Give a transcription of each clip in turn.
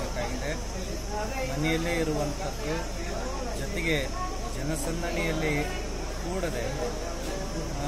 ಮಾಡಬೇಕಾಗಿದೆ ಮನೆಯಲ್ಲೇ ಇರುವಂಥದ್ದು ಜೊತೆಗೆ ಜನಸಂದಣಿಯಲ್ಲಿ ಕೂಡದೆ ಆ,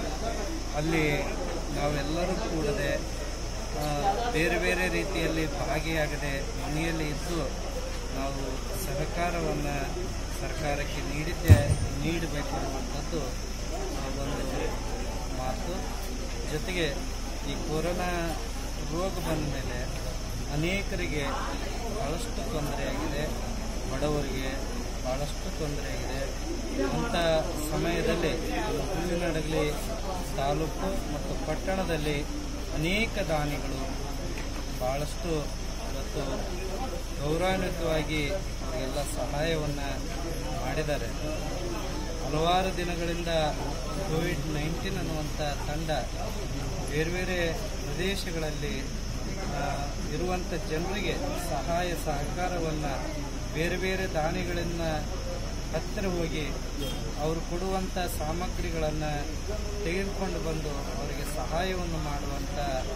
ಅಲ್ಲಿ ನಾವೆಲ್ಲರೂ ಕೂಡದೆ ಆ, ಬೇರೆ ಬೇರೆ ರೀತಿಯಲ್ಲಿ ಭಾಗಿಯಾಗದೆ ಮನೆಯಲ್ಲಿ ಇದ್ದು ನಾವು ಸಹಕಾರವನ್ನು ಸರ್ಕಾರಕ್ಕೆ ನೀಡಿದ್ದೆ ನೀಡಬೇಕು ಅನ್ನುವಂಥದ್ದು ಆ, ಒಂದು ಮಾತು ಜೊತೆಗೆ ಈ ಕೊರೋನಾ ರೋಗ ಬಂದ ಮೇಲೆ ಅನೇಕರಿಗೆ ಭಾಳಷ್ಟು ತೊಂದರೆಯಾಗಿದೆ ಬಡವರಿಗೆ ಭಾಳಷ್ಟು ತೊಂದರೆಯಾಗಿದೆ ಅಂಥ ಸಮಯದಲ್ಲಿ ಹೂವಿನಡಗಲಿ ತಾಲೂಕು ಮತ್ತು ಪಟ್ಟಣದಲ್ಲಿ ಅನೇಕ ದಾನಿಗಳು ಭಾಳಷ್ಟು ಇವತ್ತು ಗೌರವಾನ್ವಿತವಾಗಿ ಅವರಿಗೆಲ್ಲ ಸಹಾಯವನ್ನು ಮಾಡಿದ್ದಾರೆ ಹಲವಾರು ದಿನಗಳಿಂದ ಕೋವಿಡ್ ನೈನ್ಟೀನ್ ಅನ್ನುವಂಥ ತಂಡ ಬೇರೆ ಬೇರೆ ಪ್ರದೇಶಗಳಲ್ಲಿ ಆ, ಇರುವಂಥ ಜನರಿಗೆ ಸಹಾಯ ಸಹಕಾರವನ್ನು ಬೇರೆ ಬೇರೆ ದಾನಿಗಳಿಂದ ಹತ್ತಿರ ಹೋಗಿ ಅವರು ಕೊಡುವಂಥ ಸಾಮಗ್ರಿಗಳನ್ನು ತೆಗೆದುಕೊಂಡು ಬಂದು ಅವರಿಗೆ ಸಹಾಯವನ್ನು ಮಾಡುವಂಥ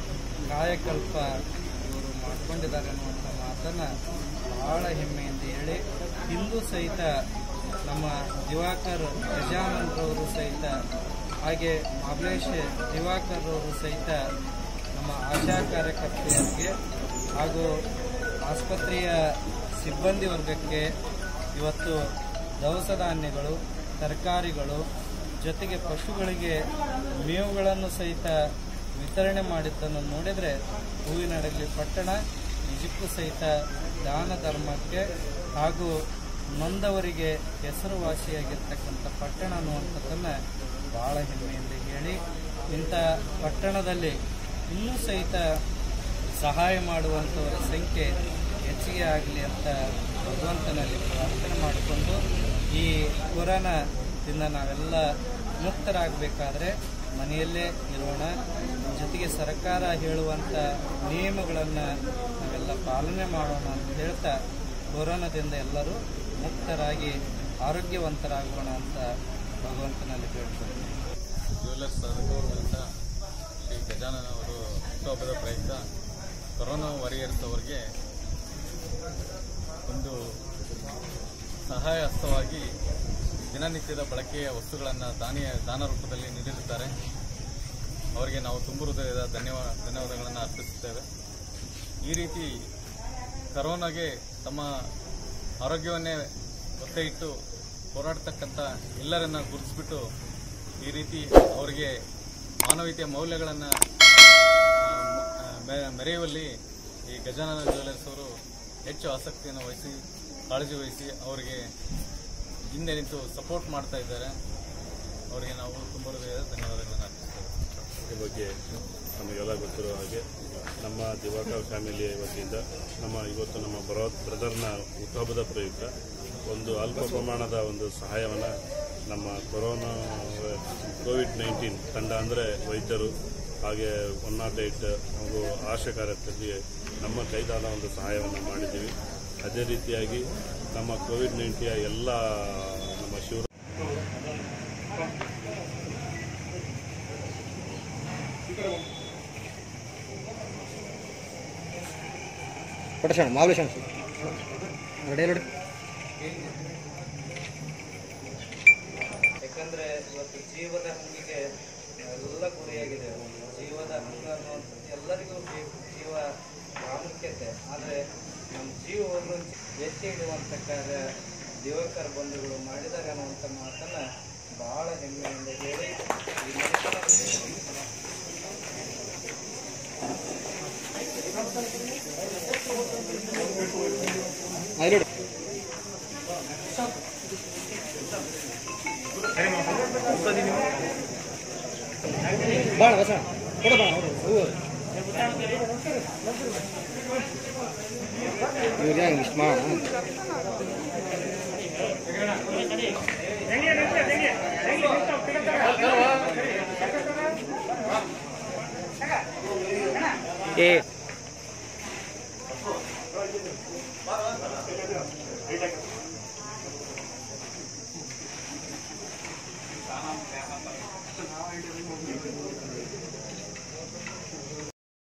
ಕಾಯಕಲ್ಪ ಇವರು ಮಾಡಿಕೊಂಡಿದ್ದಾರೆ ಅನ್ನುವಂಥ ಮಾತನ್ನು ಬಹಳ ಹೆಮ್ಮೆಯಿಂದ ಹೇಳಿ ಇಂದು ಸಹಿತ ನಮ್ಮ ದಿವಾಕರ್ ಗಜಾನಂದ್ರವರು ಸಹಿತ ಹಾಗೆ ಮಹಲೇಶ್ ದಿವಾಕರ್ ಅವರು ಸಹಿತ ನಮ್ಮ ಆಶಾ ಕಾರ್ಯಕರ್ತೆಯರಿಗೆ ಹಾಗೂ ಆಸ್ಪತ್ರೆಯ ಸಿಬ್ಬಂದಿ ವರ್ಗಕ್ಕೆ ಇವತ್ತು ದವಸ ಧಾನ್ಯಗಳು ತರಕಾರಿಗಳು ಜೊತೆಗೆ ಪಶುಗಳಿಗೆ ಮೇವುಗಳನ್ನು ಸಹಿತ ವಿತರಣೆ ಮಾಡಿದ್ದನ್ನು ನೋಡಿದರೆ ಹೂವಿನಡಗಲಿ ಪಟ್ಟಣ ನಿಜಕ್ಕೂ ಸಹಿತ ದಾನ ಧರ್ಮಕ್ಕೆ ಹಾಗೂ ನೊಂದವರಿಗೆ ಹೆಸರುವಾಸಿಯಾಗಿರ್ತಕ್ಕಂಥ ಪಟ್ಟಣ ಅನ್ನುವಂಥದ್ದನ್ನು ಭಾಳ ಹೆಮ್ಮೆಯಿಂದ ಹೇಳಿ ಇಂಥ ಪಟ್ಟಣದಲ್ಲಿ ಇನ್ನೂ ಸಹಿತ ಸಹಾಯ ಮಾಡುವಂಥವರ ಸಂಖ್ಯೆ ಹೆಚ್ಚಿಗೆ ಆಗಲಿ ಅಂತ ಭಗವಂತನಲ್ಲಿ ಪ್ರಾರ್ಥನೆ ಮಾಡಿಕೊಂಡು ಈ ಕೊರೋನಾದಿಂದ ನಾವೆಲ್ಲ ಮುಕ್ತರಾಗಬೇಕಾದ್ರೆ ಮನೆಯಲ್ಲೇ ಇರೋಣ ಜೊತೆಗೆ ಸರ್ಕಾರ ಹೇಳುವಂಥ ನಿಯಮಗಳನ್ನು ನಾವೆಲ್ಲ ಪಾಲನೆ ಮಾಡೋಣ ಅಂತ ಹೇಳ್ತಾ ಕೊರೋನಾದಿಂದ ಎಲ್ಲರೂ ಮುಕ್ತರಾಗಿ ಆರೋಗ್ಯವಂತರಾಗೋಣ ಅಂತ ಭಗವಂತನಲ್ಲಿ ಬೇಡ್ಕೊಳ್ತೀನಿ ಜ್ಯುವೆಲ್ಲರ್ಸ್ ಗೌರವದಿಂದ ಶ್ರೀ ಗಜಾನನ ಅವರು ಹುಟ್ಟುಹಬ್ಬದ ಪ್ರಯುಕ್ತ ಕೊರೋನಾ ವಾರಿಯರ್ಸ್ ಅವರಿಗೆ ಒಂದು ಸಹಾಯ ಹಸ್ತವಾಗಿ ದಿನನಿತ್ಯದ ಬಳಕೆಯ ವಸ್ತುಗಳನ್ನು ದಾನಿಯ ದಾನ ರೂಪದಲ್ಲಿ ನೀಡಿರುತ್ತಾರೆ ಅವರಿಗೆ ನಾವು ತುಂಬ ಹೃದಯದ ಧನ್ಯವಾದ ಧನ್ಯವಾದಗಳನ್ನು ಅರ್ಪಿಸುತ್ತೇವೆ ಈ ರೀತಿ ಕರೋನಾಗೆ ತಮ್ಮ ಆರೋಗ್ಯವನ್ನೇ ಒತ್ತೆ ಇಟ್ಟು ಹೋರಾಡ್ತಕ್ಕಂಥ ಎಲ್ಲರನ್ನ ಗುರುತಿಸ್ಬಿಟ್ಟು ಈ ರೀತಿ ಅವರಿಗೆ ಮಾನವೀಯತೆಯ ಮೌಲ್ಯಗಳನ್ನು ಮೆರೆಯುವಲ್ಲಿ ಈ ಗಜಾನನ ಜ್ಯುವೆಲರ್ಸ್ ಅವರು ಹೆಚ್ಚು ಆಸಕ್ತಿಯನ್ನು ವಹಿಸಿ ಕಾಳಜಿ ವಹಿಸಿ ಅವರಿಗೆ ಹಿಂದೆ ನಿಂತು ಸಪೋರ್ಟ್ ಮಾಡ್ತಾ ಇದ್ದಾರೆ ಅವರಿಗೆ ನಾವು ತುಂಬ ಹೃದಯದ ಧನ್ಯವಾದಗಳನ್ನು ಅರ್ಪಿಸ್ತೇವೆ ಈ ಬಗ್ಗೆ ನಮಗೆಲ್ಲ ಗೊತ್ತಿರೋ ಹಾಗೆ ನಮ್ಮ ದಿವಾಕರ್ ಫ್ಯಾಮಿಲಿಯ ವತಿಯಿಂದ ನಮ್ಮ ಇವತ್ತು ನಮ್ಮ ಬರೋ ಬ್ರದರ್ನ ಹುಟ್ಟುಹಬ್ಬದ ಪ್ರಯುಕ್ತ ಒಂದು ಅಲ್ಪ ಪ್ರಮಾಣದ ಒಂದು ಸಹಾಯವನ್ನು ನಮ್ಮ ಕೊರೋನಾ ಕೋವಿಡ್ ನೈನ್ಟೀನ್ ತಂಡ ಅಂದರೆ ವೈದ್ಯರು ಹಾಗೆ ಒನ್ ನಾಟ್ ಏಟ್ ಹಾಗೂ ಆಶಾ ಕಾರ್ಯಕರ್ತರಿಗೆ ನಮ್ಮ ಕೈದಾದ ಒಂದು ಸಹಾಯವನ್ನು ಮಾಡಿದ್ದೀವಿ ಅದೇ ರೀತಿಯಾಗಿ ನಮ್ಮ ಕೋವಿಡ್ ನೈನ್ಟಿಯ ಎಲ್ಲ ನಮ್ಮ ಶಿವ ಕೊಟ್ಟಣ ಮಾಮೂಲಿ ರೆಡಿ ನೋಡಿ ಯಾಕಂದ್ರೆ ಇವತ್ತು ಜೀವದ ಹಂಗಿಗೆ ಎಲ್ಲ ಗುರಿಯಾಗಿದೆ ಜೀವದ ಹಂಗ ಅನ್ನುವಂಥದ್ದು ಎಲ್ಲರಿಗೂ ಬೇಕು ಜೀವ ಪ್ರಾಮುಖ್ಯತೆ ಆದರೆ ನಮ್ಮ ಜೀವವನ್ನು ಎತ್ತಿ ಇಡುವಂಥ ಕಾರ್ಯ ದಿವಕರ್ ಬಂಧುಗಳು ಮಾಡಿದಾಗ ಅನ್ನುವಂಥ ಮಾತನ್ನ ಬಹಳ ಹೆಮ್ಮೆಯಿಂದ ಹೇಳಿ ಈ ಮನುಷ್ಯನ ಆಯ್ತು ನೋಡಿ ಬಾಣ ಬಸ ಕೊಡ ಬಾಣ ಹೂವು ಇವ್ರಿಗೆ ಹಂಗೆ ಇಷ್ಟು ಮಾಡೋಣ ಏ Thank you.